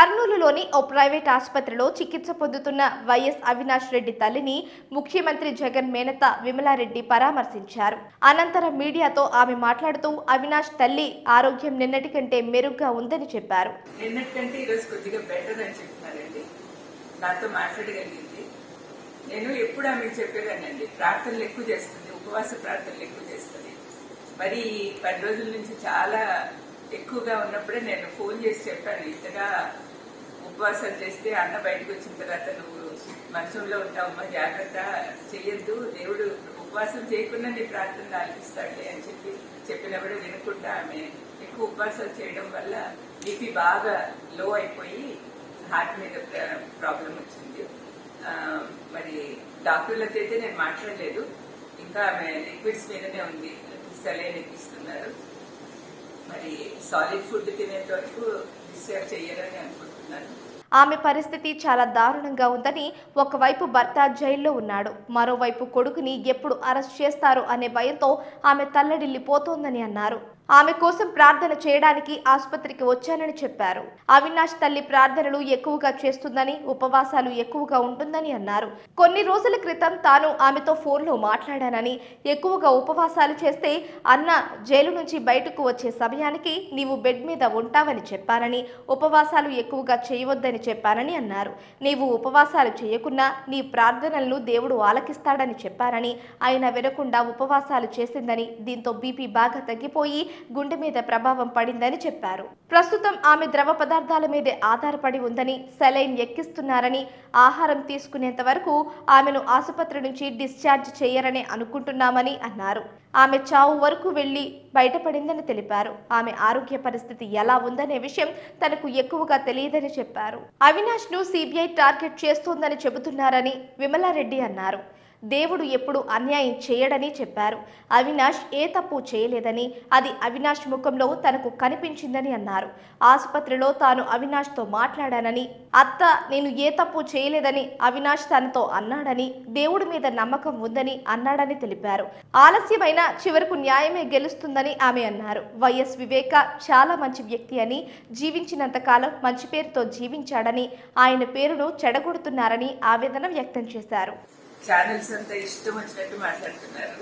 కర్నూలులోని ఓ private ఆసుపత్రిలో చికిత్స పొందుతున్న వైఎస్ అవినాష్ రెడ్డి తల్లిని ముఖ్యమంత్రి జగన్ మేనత విమలారెడ్డి పరామర్శించారు అనంతరం మీడియాతో ఆమె మాట్లాడుతూ అవినాష్ తల్లి ఆరోగ్యం నిన్నటి కంటే మెరుగ్గా ఉందని చెప్పారు నిన్నటికంటే ఈరోజు కొద్దిగా బెటర్ అని చెప్తున్నారండి నాతో మాట్లాడగలిగింది నేను ఎప్పుడు ఆమెకు చెప్పేదానండి ప్రార్థనలు ఎక్కువ చేస్తుంది ఉపవాస ప్రార్థనలు ఎక్కువ చేస్తుంది మరి ఈ పది రోజుల నుంచి చాలా ఎక్కువగా ఉన్నప్పుడే నేను ఫోన్ చేసి చెప్పాను ఇంతగా ఉపవాసాలు చేస్తే అన్న బయటకు వచ్చిన తర్వాత నువ్వు మంచంలో ఉంటావమ్మా జాగ్రత్త చెయ్యొద్దు దేవుడు ఉపవాసం చేయకుండా నీ ప్రార్థనలు ఆలపిస్తాడులే అని చెప్పి చెప్పినప్పుడు వినకుండా ఆమె ఎక్కువ ఉపవాసాలు చేయడం వల్ల బీపీ బాగా లో అయిపోయి హార్ట్ మీద ప్రాబ్లం వచ్చింది ఆ, మరి డాక్టర్లతో అయితే నేను మాట్లాడలేదు ఇంకా ఆమె లిక్విడ్స్ మీదనే ఉంది సెలైన్ ఎక్కిస్తున్నారు మరి సాలిడ్ ఫుడ్ తినేంత వరకు డిశ్చార్జ్ చెయ్యాలని అనుకుంటున్నాను ఆమె పరిస్థితి చాలా దారుణంగా ఉందని ఒకవైపు భర్త జైల్లో ఉన్నాడు మరోవైపు కొడుకుని ఎప్పుడు అరెస్ట్ చేస్తారు అనే భయంతో ఆమె తల్లడిల్లిపోతోందని అన్నారు ఆమె కోసం ప్రార్థన చేయడానికి ఆసుపత్రికి వచ్చానని చెప్పారు అవినాష్ తల్లి ప్రార్థనలు ఎక్కువగా చేస్తుందని ఉపవాసాలు ఎక్కువగా ఉంటుందని అన్నారు కొన్ని రోజుల క్రితం తాను ఆమెతో ఫోన్లో మాట్లాడానని ఎక్కువగా ఉపవాసాలు చేస్తే అన్న జైలు నుంచి బయటకు వచ్చే సమయానికి నీవు బెడ్ మీద ఉంటావని చెప్పానని ఉపవాసాలు ఎక్కువగా చేయవద్దని చెప్పానని అన్నారు నీవు ఉపవాసాలు చేయకున్నా నీ ప్రార్థనలను దేవుడు ఆలకిస్తాడని చెప్పానని ఆయన వినకుండా ఉపవాసాలు చేసిందని దీంతో బీపీ బాగా తగ్గిపోయి గుండె మీద ప్రభావం పడిందని చెప్పారు ప్రస్తుతం ఆమె ద్రవ పదార్థాల మీదే ఆధారపడి ఉందని సెలైన్ ఎక్కిస్తున్నారని ఆహారం తీసుకునేంత వరకు ఆమెను ఆసుపత్రి నుంచి డిశ్చార్జ్ చేయరని అనుకుంటున్నామని అన్నారు ఆమె చావు వరకు వెళ్లి బయటపడిందని తెలిపారు ఆమె ఆరోగ్య పరిస్థితి ఎలా ఉందనే విషయం తనకు ఎక్కువగా తెలియదని చెప్పారు అవినాష్ ను సిబిఐ టార్గెట్ చేస్తోందని చెబుతున్నారని విమలారెడ్డి అన్నారు దేవుడు ఎప్పుడు అన్యాయం చేయడని చెప్పారు అవినాష్ ఏ తప్పు చేయలేదని అది అవినాష్ ముఖంలో తనకు కనిపించిందని అన్నారు ఆసుపత్రిలో తాను అవినాష్తో మాట్లాడానని అత్త నేను ఏ తప్పు చేయలేదని అవినాష్ తనతో అన్నాడని దేవుడి మీద నమ్మకం ఉందని అన్నాడని తెలిపారు ఆలస్యమైన చివరకు న్యాయమే గెలుస్తుందని ఆమె అన్నారు వైఎస్ వివేక చాలా మంచి వ్యక్తి అని జీవించినంత కాలం మంచి పేరుతో జీవించాడని ఆయన పేరును చెడగొడుతున్నారని ఆవేదన వ్యక్తం చేశారు ఛానల్స్ అంతా ఇష్టం వచ్చినట్టు మాట్లాడుతున్నారు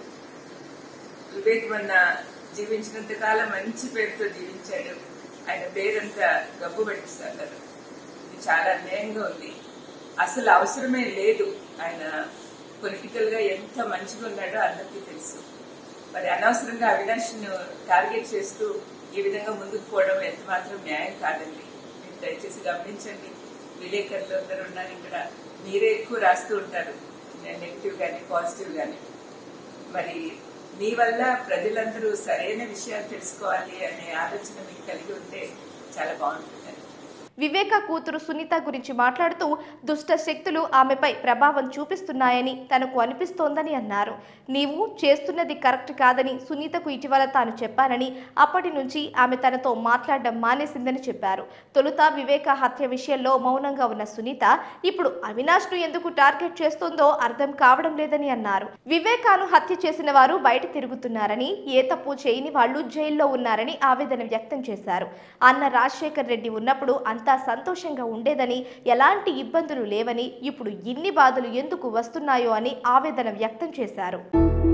వివేక్ మొన్న జీవించినంత కాలం మంచి పేరుతో జీవించాడు ఆయన పేరంతా గబ్బు పట్టిస్తున్నారు ఇది చాలా అన్యాయంగా ఉంది అసలు అవసరమే లేదు ఆయన పొలిటికల్ గా ఎంత మంచిగా ఉన్నాడో అందరికీ తెలుసు మరి అనవసరంగా అవినాష్ ను టార్గెట్ చేస్తూ ఈ విధంగా ముందుకు పోవడం ఎంత మాత్రం న్యాయం కాదండి మీరు దయచేసి గమనించండి విలేకరులు అందరూ ఉన్నారు ఇక్కడ మీరే ఎక్కువ రాస్తూ ఉంటారు నెగిటివ్ గానీ పాజిటివ్ గానీ మరి మీ వల్ల ప్రజలందరూ సరైన విషయాలు తెలుసుకోవాలి అనే ఆలోచన మీకు కలిగి ఉంటే చాలా బాగుంటుందండి వివేక కూతురు సునీత గురించి మాట్లాడుతూ దుష్ట శక్తులు ఆమెపై ప్రభావం చూపిస్తున్నాయని తనకు అనిపిస్తోందని అన్నారు నీవు చేస్తున్నది కరెక్ట్ కాదని సునీతకు ఇటీవల తాను చెప్పానని అప్పటి నుంచి ఆమె తనతో మాట్లాడడం మానేసిందని చెప్పారు తొలుత వివేక హత్య విషయంలో మౌనంగా ఉన్న సునీత ఇప్పుడు అవినాష్ను ఎందుకు టార్గెట్ చేస్తుందో అర్థం కావడం లేదని అన్నారు వివేకాను హత్య చేసిన వారు బయట తిరుగుతున్నారని ఏ తప్పు చేయని వాళ్ళు జైల్లో ఉన్నారని ఆవేదన వ్యక్తం చేశారు అన్న రాజశేఖర్ రెడ్డి ఉన్నప్పుడు అంతా సంతోషంగా ఉండేదని ఎలాంటి ఇబ్బందులు లేవని ఇప్పుడు ఇన్ని బాధలు ఎందుకు వస్తున్నాయో అని ఆవేదన వ్యక్తం చేశారు